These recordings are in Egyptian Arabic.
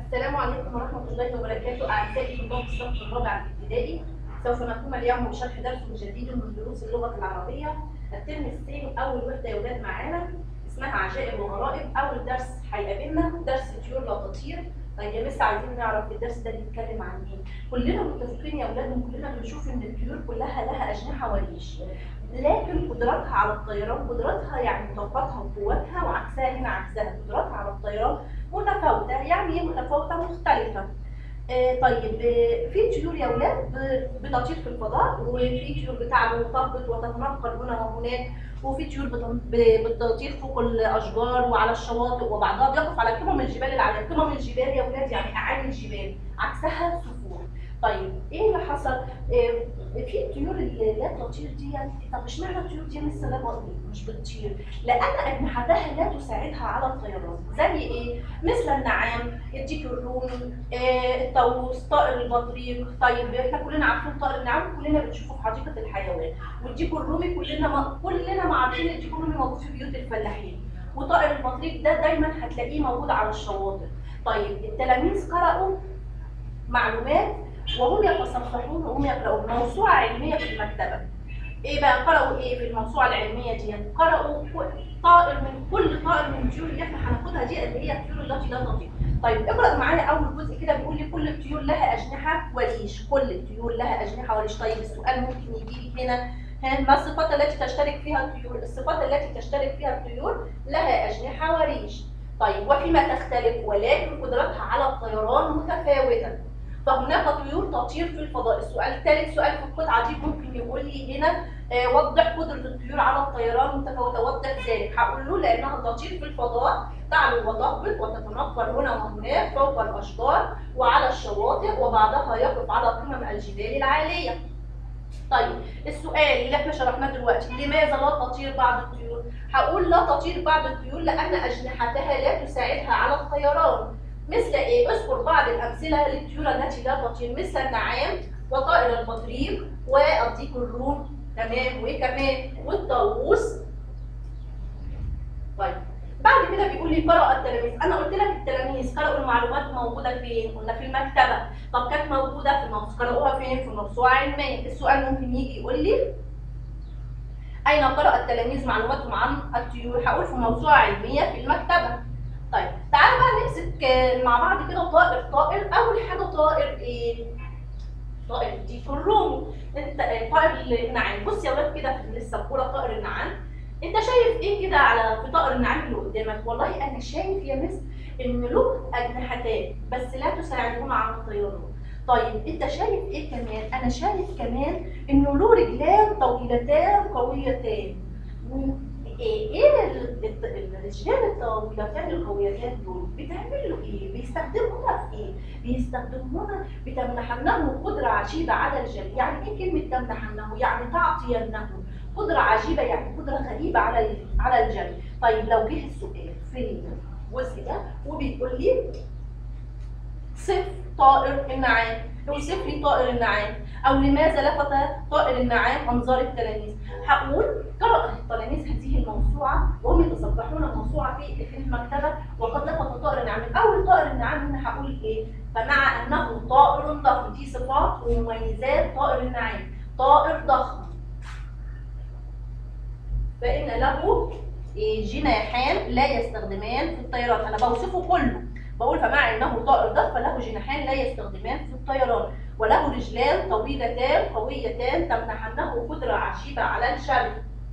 السلام عليكم ورحمة الله وبركاته أعزائي طلاب الصف الرابع الابتدائي سوف نقوم اليوم بشرح درس جديد من دروس اللغة العربية الترم الثاني أول وحدة يا ولاد معانا اسمها عجائب وغرائب أول درس هيقابلنا درس طيور لا تطير طيب يا مس عايزين نعرف الدرس ده بيتكلم عن ايه؟ كلنا متفقين يا اولاد وكلنا بنشوف ان الطيور كلها لها اجنحه وريش لكن قدراتها على الطيران قدراتها يعني طاقتها وقوتها وعكسها هنا عكسها قدراتها على الطيران متفاوته يعني ايه متفاوته مختلفه آه طيب آه في طيور يا اولاد ب- بتطير في الفضاء وفي طيور بتعلو وتهبط وتتنقل هنا وهناك وفي طيور بتن- ب- بتطير فوق الاشجار وعلى الشواطئ وبعضها بيقف على قمم الجبال العاليه قمم الجبال يا اولاد يعني اعالي الجبال عكسها صخور طيب ايه اللي حصل آه، في الطيور اللي لا تطير دي طب اشمعنى الطيور دي لسه لا بطير مش بتطير لان اجنحتها لا تساعدها على الطيران زي ايه مثل النعام الديك الرومي آه، الطاووس طائر البطريق طيب احنا كلنا عارفين طائر النعام كلنا بنشوفه في حديقه الحيوان والديك الرومي كلنا ما كلنا ما عارفين الديك الرومي موجود في بيوت الفلاحين وطائر البطريق ده دايما هتلاقيه موجود على الشواطئ طيب التلاميذ قرأوا معلومات وهم يتصفحون وهم يقرؤون موسوعة علمية في المكتبة ايه بقى قرأوا ايه في الموسوعة العلمية دي قرأوا كل- طائر من كل طائر من الطيور اللي احنا هناخدها دي اللي هي الطيور التي لا تطير طيب اقرأ معايا أول جزء كده بيقول لي كل الطيور لها أجنحة وريش كل الطيور لها أجنحة وريش طيب السؤال ممكن يجي لي هنا ها ما الصفات التي تشترك فيها الطيور الصفات التي تشترك فيها الطيور لها أجنحة وريش طيب وفيما تختلف ولكن قدرتها على الطيران متفاوتة فهناك طيور تطير في الفضاء السؤال الثالث سؤال في القطعه دي ممكن يقول لي هنا آه، وضح قدره الطيور على الطيران متفاوته وضح ذلك هقول له لانها تطير في الفضاء تعلو وتهبط وتتنقل هنا وهناك فوق الاشجار وعلى الشواطئ وبعضها يقف على قمم الجبال العاليه طيب السؤال اللي احنا شرحناه دلوقتي لماذا لا تطير بعض الطيور هقول لا تطير بعض الطيور لان اجنحتها لا تساعدها على الطيران مثل ايه؟ اذكر بعض الامثله للطيور التي لا تطير مثل النعام وطائر البطريق والديك الروم تمام وايه كمان؟ والطاووس طيب بعد كده بيقول لي قرأ التلاميذ انا قلت لك التلاميذ قرأوا المعلومات موجوده فين؟ قلنا في المكتبه طب كانت موجوده في الموسوعه قرأوها فين؟ في الموسوعه علميه السؤال ممكن يجي يقول لي اين قرأ التلاميذ معلوماتهم عن الطيور؟ هقول في موسوعه علميه في المكتبه طيب تعالى بقى نمسك آه، مع بعض كده طائر طائر اول حاجه طائر ايه طائر الديك الرومي انت آه، طائر النعام بص يا ولاد كده في السبوره طائر النعام انت شايف ايه كده على في طائر النعام اللي قدامك والله انا شايف يا مس ان له اجنحتان بس لا تساعدهما على الطيران طيب انت شايف ايه كمان انا شايف كمان انه له رجلان طويلتان قويتان ايه ايه ال- ال- ال- الرجلان الطويلتان القويتان دول بتعملوا ايه؟ بيستخدموها في ايه؟ بيستخدموها بتمنحنه قدرة عجيبة على الجري، يعني ايه كلمة تمنحنه؟ يعني تعطينه قدرة عجيبة يعني قدرة غريبة على ال- على الجري، طيب لو جه السؤال في الجزء ده وبيقول لي صف طائر النعام، اوصف لي طائر النعام، او لماذا لفت طائر النعام انظار التلاميذ؟ هقول قرأ التلاميذ هذه الموسوعة وهم يتصفحون الموسوعة في في المكتبة وقد لفت طائر النعام، أول طائر النعام هنا هقول إيه؟ فمع أنه طائر ضخم دي صفات ومميزات طائر النعام، طائر ضخم فإن له إيه، جناحان لا يستخدمان في الطيران، أنا بوصفه كله بقول فمع أنه طائر ضخم فله جناحان لا يستخدمان في الطيران وله رجلان طويلتان قويتان تمنحنه قدرة عجيبة على الجري.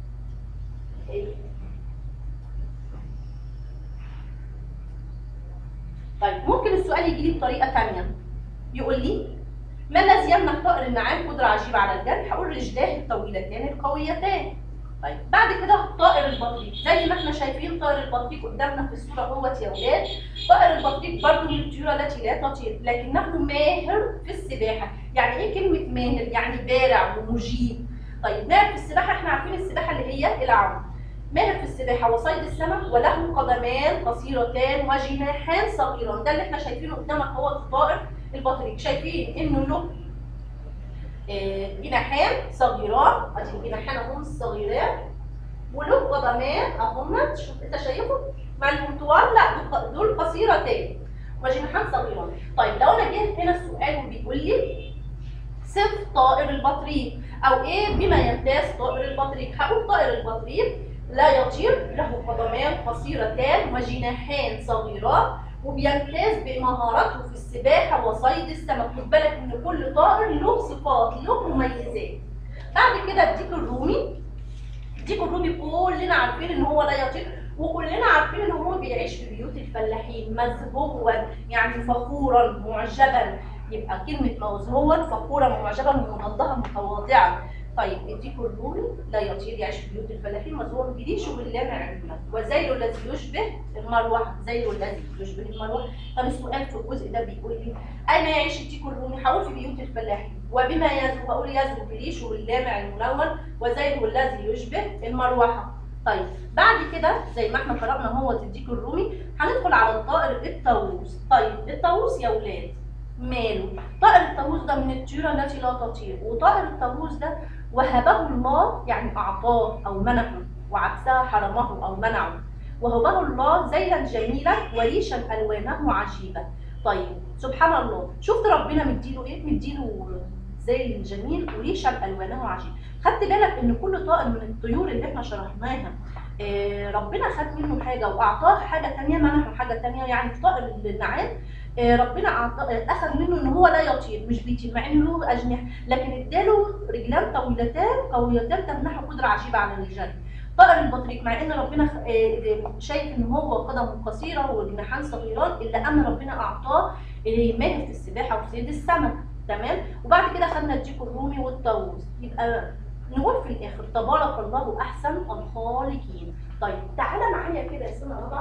طيب ممكن السؤال يجي لي بطريقة تانية يقول لي ما الذي يمنح طائر النعام قدرة عجيبة على الجري؟ هقول رجلاه الطويلتان القويتان. طيب بعد كده طائر البطريق زي ما احنا شايفين طائر البطريق قدامنا في الصورة اهوت يا ولاد طائر البطريق برضه من الطيور التي لا تطير لكنه ماهر في السباحة يعني ايه كلمة ماهر؟ يعني بارع ومجيب طيب ماهر في السباحة احنا عارفين السباحة اللي هي العوم ماهر في السباحة وصيد السمك وله قدمان قصيرتان وجناحان صغيران ده اللي احنا شايفينه قدامك هو الطائر البطريق شايفين انه له آه، جناحان صغيران ادي الجناحان اهم الصغيران وله قدمان اهم شوف انت شايفه مع البرتقال لا دول- دول قصيرتان وجناحان صغيران طيب لو انا جيت هنا السؤال وبيقول لي صف طائر البطريق او ايه بما يمتاز طائر البطريق هقول طائر البطريق لا يطير له قدمان قصيرتان وجناحان صغيران وبيمتاز بمهارته في السباحه وصيد السمك خد بالك ان كل طائر له صفات له مميزات بعد كده الديك الرومي الديك الرومي كلنا عارفين ان هو لا يطير وكلنا عارفين ان هو بيعيش في بيوت الفلاحين مزهوا يعني فخورا معجبا يبقى كلمة مزهوا فخورا معجبا ومضادها متواضعا طيب الديك الرومي لا يطير يعيش في بيوت الفلاحين مزهور بريشه باللامع المد وزيل الذي يشبه المروحة زيل الذي يشبه المروحة طب السؤال في الجزء ده بيقول لي أين يعيش الديك الرومي؟ هقول في بيوت الفلاحين وبما يزهو هقول يزهو بريشه باللامع الملون وزيله الذي يشبه المروحة طيب بعد كده زي ما احنا قرأنا هو الديك الرومي هندخل على الطائر الطاووس طيب الطاووس يا ولاد ماله طائر الطاووس ده من الطيور التي لا تطير وطائر الطاووس ده وهبه الله يعني أعطاه أو منحه وعكسها حرمه أو منعه وهبه الله زيلا جميلا وريشا ألوانه عجيبة طيب سبحان الله شفت ربنا مديله ايه مديله زي جميل وريشا ألوانه عجيبة خدت بالك ان كل طائر من الطيور اللي احنا شرحناها آه، ربنا خد منه حاجه واعطاه حاجه ثانيه منحه حاجه ثانيه يعني في طائر النعام آه، ربنا أعطى- آه، اخذ منه ان هو لا يطير مش بيطير مع انه له اجنحه لكن اداله رجلان طويلتان قويتان تمنحه قدره عجيبه على الجري طائر البطريق مع ان ربنا خ- آه، شايف ان هو قدمه قصيره وجناحان صغيران الا ان ربنا اعطاه آه، ماهر في السباحه وصيد السمك تمام وبعد كده خدنا الديك الرومي والطاووس يبقى نقول في الاخر تبارك الله احسن الخالقين طيب تعالى معايا كده يا سنه رابعه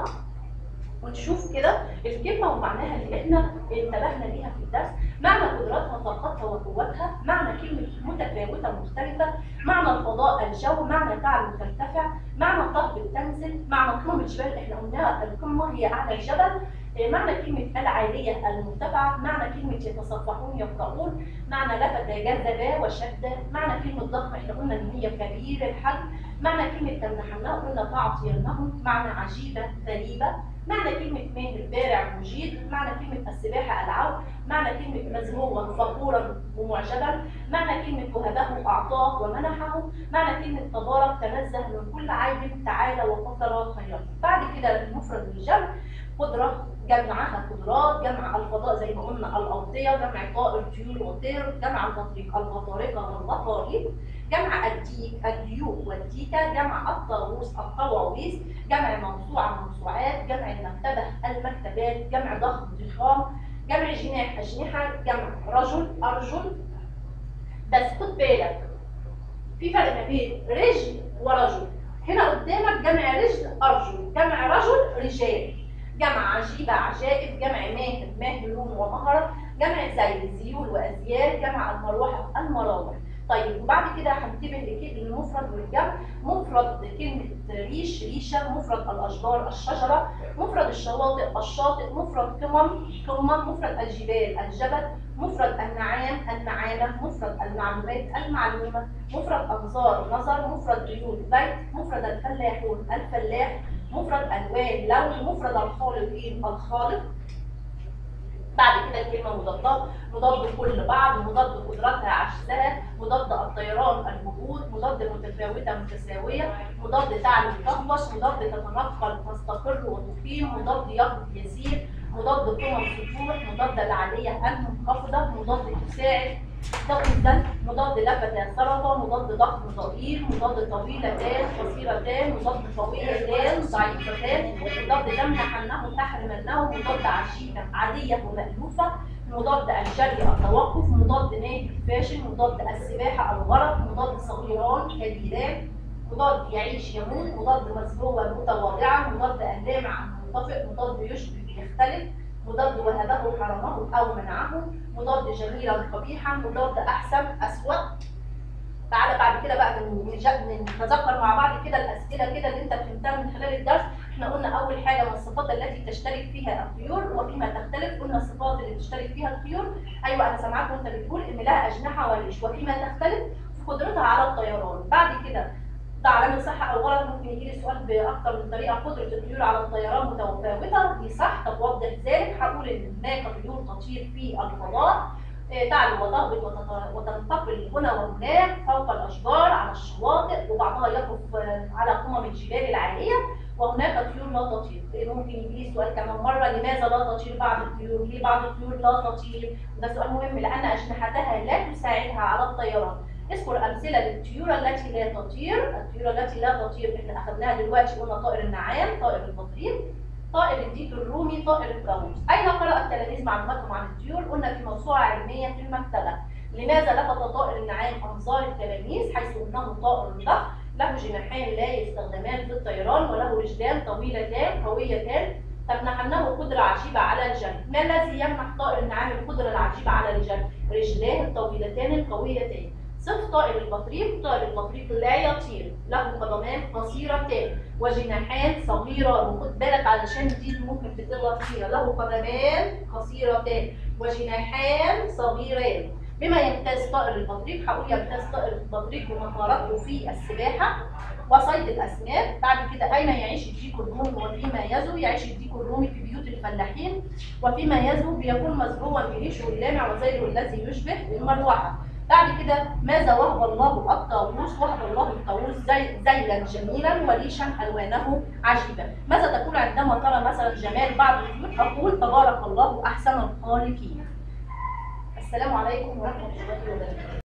ونشوف كده الكلمه ومعناها اللي احنا انتبهنا ليها في الدرس معنى قدراتها طاقتها وقوتها معنى كلمه متفاوته مختلفه معنى الفضاء الجو معنى تعلو ترتفع معنى تهبط تنزل معنى قمم الجبال احنا قلناها القمه هي اعلى الجبل إيه معنى كلمة العالية المرتفعة معنى كلمة يتصفحون يقرؤون معنى لفت جذب وشد معنى كلمة ضخم احنا قلنا ان هي كبير الحجم معنى كلمة تمنحناه قلنا تعطينهم معنى عجيبة غريبة معنى كلمة ماهر بارع مجيد معنى كلمة السباحة العون معنى كلمة مزهوا فخورا ومعجبا معنى كلمة وهبه أعطاه ومنحه معنى كلمة تبارك تنزه من كل عيب تعالى وقدر خيرا بعد كده المفرد والجمع قدرة جمعها قدرات جمع الفضاء زي ما قلنا الأوطية جمع طائر طيور وطير جمع البطريق البطارقة والبطاريق جمع الديك الديوك والديكة جمع الطاووس الطواويس جمع موسوعة موسوعات جمع المكتبة المكتبات جمع ضخم ضخام جمع جناح أجنحة جمع رجل أرجل بس خد بالك في فرق ما بين رجل ورجل هنا قدامك جمع رجل أرجل جمع رجل رجال جمع عجيبة عجائب جمع ماهر ماهرون ومهرة جمع زي زيول وأزيال جمع المروحة المراوح طيب وبعد كده هننتبه لكلمة المفرد والجمع مفرد كلمة ريش ريشة مفرد الأشجار الشجرة مفرد الشواطئ الشاطئ مفرد قمم قمة مفرد الجبال الجبل مفرد النعام النعامة مفرد المعلومات المعلومة مفرد أنظار نظر مفرد بيوت بيت مفرد الفلاحون الفلاح مفرد ألوان لون مفرد الخالقين الخالق بعد كده الكلمة مضادات مضاد كل بعض مضاد قدرتها عجزها مضاد الطيران الهبوط مضاد متفاوتة متساوية مضاد تعلو تهبط مضاد تتنقل تستقر وتقيم مضاد يهبط يسير مضاد قمم سطوح مضاد العالية المنخفضة مضاد تساعد ضغط مضاد لفتة سلطة مضاد ضخم ضئيل مضاد طويلتان قصيرتان مضاد طويلتان ضعيفتان مضاد تمنحنه تحرمنه مضاد عشيبة عادية ومألوفة مضاد الجري التوقف مضاد ناهي فاشل مضاد السباحة الغرق مضاد صغيران كبيران مضاد يعيش يموت مضاد مسلوبة متواضعة مضاد اللامع المنطفئ مضاد يشبه يختلف مضاد وهبه حرمه او منعه مضاد جميلا قبيحا مضاد احسن اسوأ تعالى بعد كده بقى نج- نتذكر مع بعض كده الاسئله كده اللي انت فهمتها من خلال الدرس احنا قلنا اول حاجه من الصفات التي تشترك فيها الطيور وفيما تختلف قلنا الصفات اللي تشترك فيها الطيور ايوه انا سامعاك وانت بتقول ان لها اجنحه وريش وفيما تختلف في قدرتها على الطيران بعد كده ده علامه صح او غلط ممكن يجي لي سؤال باكثر من طريقه قدره الطيور على الطيران متفاوته دي صح طب وضح ذلك هقول ان هناك طيور تطير في الفضاء آه، تعلو وتهبط وتت- وتنتقل هنا وهناك فوق الاشجار على الشواطئ وبعضها يقف آه، على قمم الجبال العاليه وهناك طيور لا تطير إيه ممكن يجي لي سؤال كمان مره لماذا لا تطير بعض الطيور ليه بعض الطيور لا تطير ده سؤال مهم لان اجنحتها لا تساعدها على الطيران اذكر امثله للطيور التي لا تطير الطيور التي لا تطير احنا اخذناها دلوقتي قلنا طائر النعام طائر البطريق طائر الديك الرومي طائر الطاووس اين قرأ التلاميذ معلوماتهم عن الطيور قلنا في موسوعه علميه في المكتبه لماذا لفت طائر النعام انظار التلاميذ حيث انه طائر ضخم له جناحان لا يستخدمان في الطيران وله رجلان طويلتان قويتان تمنحنه قدرة عجيبة على الجري، ما الذي يمنح طائر النعام القدرة العجيبة على الجري؟ رجلاه الطويلتان القويتان. صف طائر البطريق، طائر البطريق لا يطير، له قدمان قصيرتان وجناحان صغيران، وخد بالك علشان دي ممكن تتغلط فيها، له قدمان قصيرتان وجناحان صغيران. بما يمتاز طائر البطريق هقول يمتاز طائر البطريق بمهاراته في السباحه وصيد الاسماك بعد كده اين يعيش الديك الرومي وفيما يزو يعيش الديك الرومي في بيوت الفلاحين وفيما يزو بيكون مزروعا بريشه اللامع وزيره الذي يشبه المروحه بعد كده ماذا وهب الله الطاووس وهب الله الطاووس زي زيلا جميلا وريشا الوانه عجيبه ماذا تقول عندما ترى مثلا جمال بعض الطيور اقول تبارك الله احسن الخالقين السلام عليكم ورحمه الله وبركاته